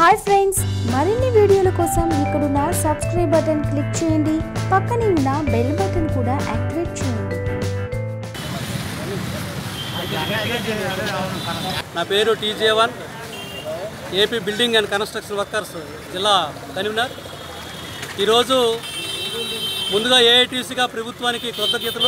hi friends మరిన్ని వీడియోల కోసం ఇక్కడున్న సబ్స్క్రైబ్ బటన్ క్లిక్ చేయండి పక్కనే ఉన్న బెల్ బటన్ కూడా యాక్టివేట్ చేయండి నా పేరు TJ one AP building and construction workers జిల్లా కన్వీనర్ ఈరోజు ముందుగా ఏఐటీసీగా ప్రభుత్వానికి కృతజ్ఞతలు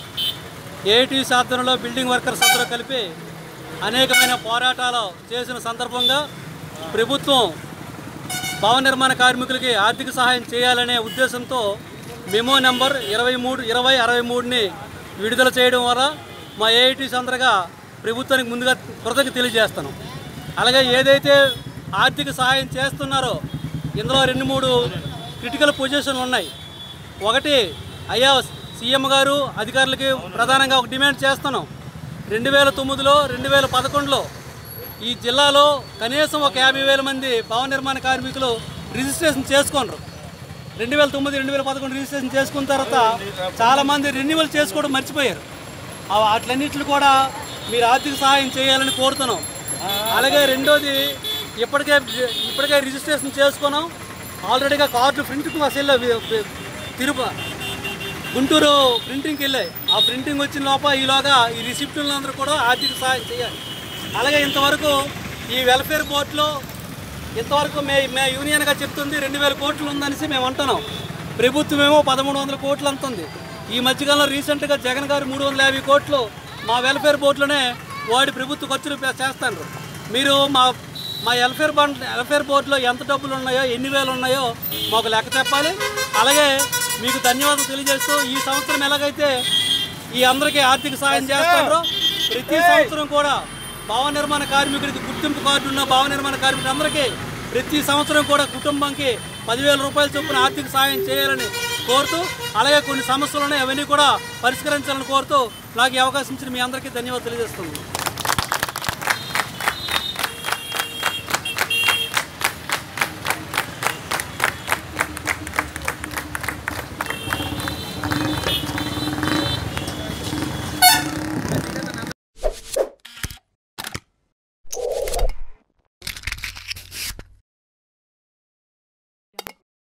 ఏఐటీసీ ఆధ్వర్యంలో బిల్డింగ్ వర్కర్స్ అందరూ కలిపి అనేకమైన పోరాటాలు చేసిన సందర్భంగా ప్రభుత్వం భవన నిర్మాణ కార్మికులకి ఆర్థిక సహాయం చేయాలనే ఉద్దేశంతో మెమో నెంబర్ ఇరవై మూడు ఇరవై అరవై మూడుని విడుదల చేయడం వల్ల మా ఏఐటీస్ అందరగా ప్రభుత్వానికి ముందుగా కృతజ్ఞత తెలియజేస్తాను అలాగే ఏదైతే ఆర్థిక సహాయం చేస్తున్నారో ఇందులో రెండు మూడు క్రిటికల్ పొజిషన్లు ఉన్నాయి ఒకటి అయ్యా సీఎం గారు అధికారులకి ప్రధానంగా ఒక డిమాండ్ చేస్తున్నాం రెండు వేల తొమ్మిదిలో రెండు వేల పదకొండులో ఈ జిల్లాలో కనీసం ఒక యాభై వేల మంది భవన నిర్మాణ కార్మికులు రిజిస్ట్రేషన్ చేసుకోనరు రెండు వేల తొమ్మిది రెండు వేల పదకొండు రిజిస్ట్రేషన్ చేసుకున్న తర్వాత చాలామంది రెన్యువల్ చేసుకోవడం మర్చిపోయారు ఆ వాటిలన్నింటిని కూడా మీరు ఆర్థిక సహాయం చేయాలని కోరుతున్నాం అలాగే రెండోది ఇప్పటికే ఇప్పటికే రిజిస్ట్రేషన్ చేసుకున్నాం ఆల్రెడీగా కార్డు ప్రింట్కి అసలు తిరుప గుంటూరు ప్రింటింగ్కి వెళ్ళాయి ఆ ప్రింటింగ్ వచ్చిన లోపల ఈలోగా ఈ రిసిప్టులందరూ కూడా ఆర్థిక సహాయం చేయాలి అలాగే ఇంతవరకు ఈ వెల్ఫేర్ బోర్డులో ఇంతవరకు మే మే యూనియన్గా చెప్తుంది రెండు వేల కోట్లు ఉందనేసి మేము అంటున్నాం ప్రభుత్వం ఏమో పదమూడు వందల కోట్లు అంటుంది ఈ మధ్యకాలంలో రీసెంట్గా జగన్ గారు మూడు వందల యాభై కోట్లు మా వెల్ఫేర్ బోర్డులోనే వాడి ప్రభుత్వ ఖర్చులు పే- చేస్తారు మీరు మా మా వెల్ఫేర్ బండ్ వెల్ఫేర్ బోర్డులో ఎంత డబ్బులు ఉన్నాయో ఎన్ని వేలు ఉన్నాయో మాకు లెక్క చెప్పాలి అలాగే మీకు ధన్యవాదాలు తెలియజేస్తూ ఈ సంవత్సరం ఎలాగైతే ఈ అందరికీ ఆర్థిక సాయం చేస్తారో ప్రతి సంవత్సరం కూడా భవన నిర్మాణ కార్మికుడికి గుర్తింపు కార్డు ఉన్న భవన నిర్మాణ కార్మికులందరికీ ప్రతి సంవత్సరం కూడా కుటుంబంకి పదివేల రూపాయల చొప్పున ఆర్థిక సాయం చేయాలని కోరుతూ అలాగే కొన్ని సమస్యలు ఉన్నాయి అవన్నీ కూడా పరిష్కరించాలని కోరుతూ నాకు ఈ అవకాశం ఇచ్చిన మీ అందరికీ ధన్యవాదాలు తెలియజేస్తున్నాను